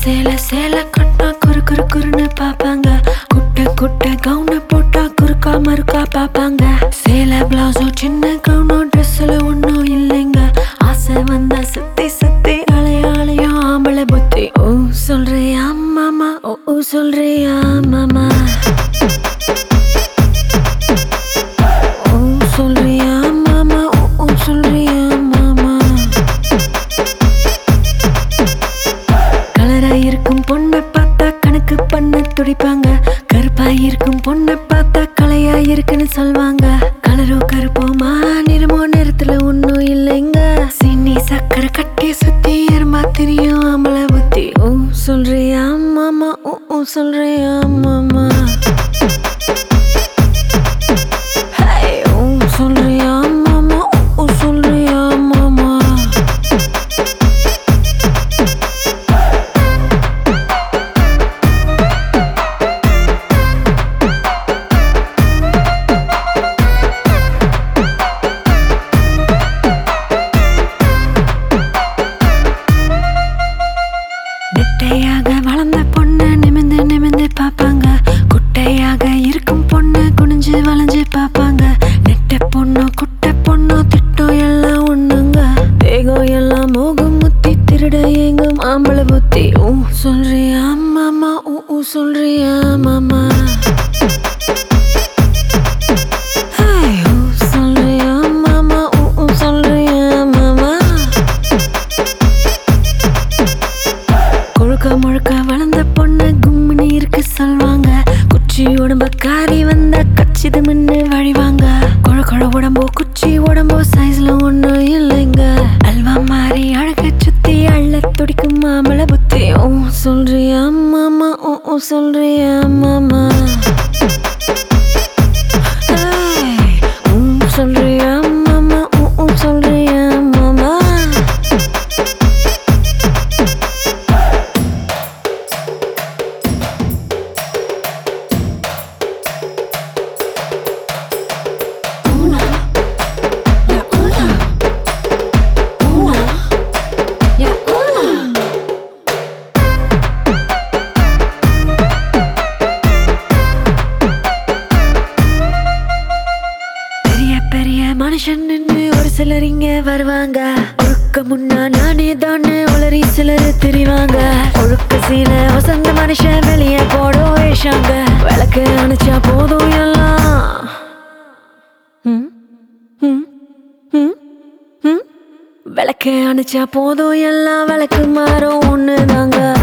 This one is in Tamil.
சேல சேல கட்டா குறு குறு குறுன்னு பாப்பாங்க குட்ட குட்ட கவுன போட்டா குறுக்கா மறுக்கா பாப்பாங்க சேல பிளவுஸோ சின்ன கவுனோ ட்ரெஸ்ல ஒன்றும் இல்லைங்க ஆசை வந்தா சுத்தி சுத்தி அலையாளையும் ஆம்பளை புத்தி ஓ சொல்றியா மாமா ஓ ஓ சொல்றியா மாமா ஓ சொல்றியா மாமா ஓ ஓ சொல்றியா மாமா கலரா இருக்கும் பொண்ணை பார்த்தா கணக்கு பண்ண துடிப்பாங்க கருப்பா இருக்கும் பொண்ணை பார்த்தா கலையா இருக்குன்னு சொல்வாங்க கலரோ கருப்போமா நிறமோ நிறத்துல ஒன்றும் இல்லைங்க சீனி சக்கரை கட்டி சுத்தி எருமா தெரியும் அமல புத்தி ஓ சொல்றியா மாமா ஓ ஓ சொல்றியா மாமா ஹே, ஓ சொல்றியா மாமா ஓ ஓ சொல்றியா மாமா நெட்டையாக வளர்ந்த பொண்ணு நிமிந்து நிமிந்து பார்ப்பாங்க குட்டையாக இருக்கும் பொண்ணு குனிஞ்சு வளைஞ்சு பார்ப்பாங்க நெட்ட பொண்ணு குட்டை பொண்ணு திட்டம் எல்லாம் ஒண்ணுங்க தேகம் எல்லாம் மோகம் முத்தி திருட எங்கும் ஆம்பளை புத்தி ஊ சொல்றியா மாமா ஊ ஊ சொல்றியா மாமா ஹேய், ஊ சொல்றியா மாமா ஊ ஊ சொல்றியா மாமா கொழுக்க முழுக்க வளர்ந்த பொண்ணு கும்மினி இருக்கு சொல்வாங்க குச்சி உடம்ப காரி வந்த கச்சிது மின்னு வழிவாங்க கொழ கொழ உடம்போ குச்சி உடம்போ சைஸ்ல ஒண்ணும் இல்லைங்க அல்வா மாறி அழக சுத்தி அள்ள துடிக்கும் மாமள புத்தி ஓ சொல்றியா மாமா ஓ ஓ சொல்றியா மாமா ஏய், உம் சொல்றியா மாமா ஓ ஓ சொல்றியா மாமா பெரிய பெரிய மனுஷன் நின்னு ஒரு சிலர் இங்க வருவாங்க ஒழுக்க முன்னா நானே தானே உளறி சிலர் தெரிவாங்க ஒழுக்க சீல வசந்த மனுஷன் வெளியே போடும் வேஷாங்க விளக்கு அணைச்சா போதும் எல்லாம் ம், ம், ம், ம். விளக்கு அணைச்சா போதும் எல்லாம் விளக்கு மாறும் ஒண்ணுதாங்க